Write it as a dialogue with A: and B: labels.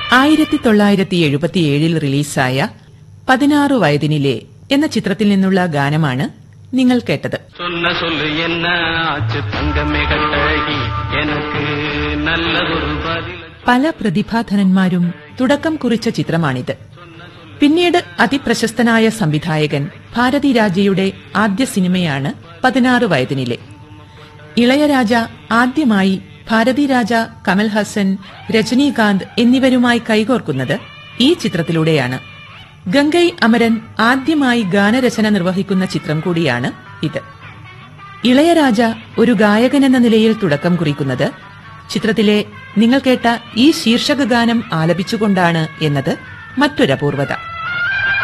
A: ആയിരത്തി തൊള്ളായിരത്തി എഴുപത്തിയേഴിൽ റിലീസായ പതിനാറ് വയതിനിലെ എന്ന ചിത്രത്തിൽ നിന്നുള്ള ഗാനമാണ് നിങ്ങൾ കേട്ടത്
B: சொன்ன சொல்லு என்ன ஆச்சு தங்கமே கட்டழகி எனக்கு நல்லதொரு பதில்
A: പല പ്രതിഭാധനന്മാരും തുടക്കം കുറിച്ച ചിത്രമാണിത് പിന്നീട് അതിപ്രശസ്തനായ സംവിധായകൻ ഭാരതി രാജയുടെ ആദ്യ സിനിമയാണ് പതിനാറ് വയതിനിലെ ഇളയരാജ ആദ്യമായി ഭാരതി രാജ കമൽ ഹസൻ രജനീകാന്ത് എന്നിവരുമായി കൈകോർക്കുന്നത് ഈ ചിത്രത്തിലൂടെയാണ് ഗംഗൈ അമരൻ ആദ്യമായി ഗാനരചന നിർവഹിക്കുന്ന ചിത്രം കൂടിയാണ് ഇത് ഇളയരാജ ഒരു ഗായകനെന്ന നിലയിൽ തുടക്കം കുറിക്കുന്നത് ചിത്രത്തിലെ നിങ്ങൾ കേട്ട ഈ ശീർഷക ഗാനം ആലപിച്ചുകൊണ്ടാണ് എന്നത് മറ്റൊരപൂർവത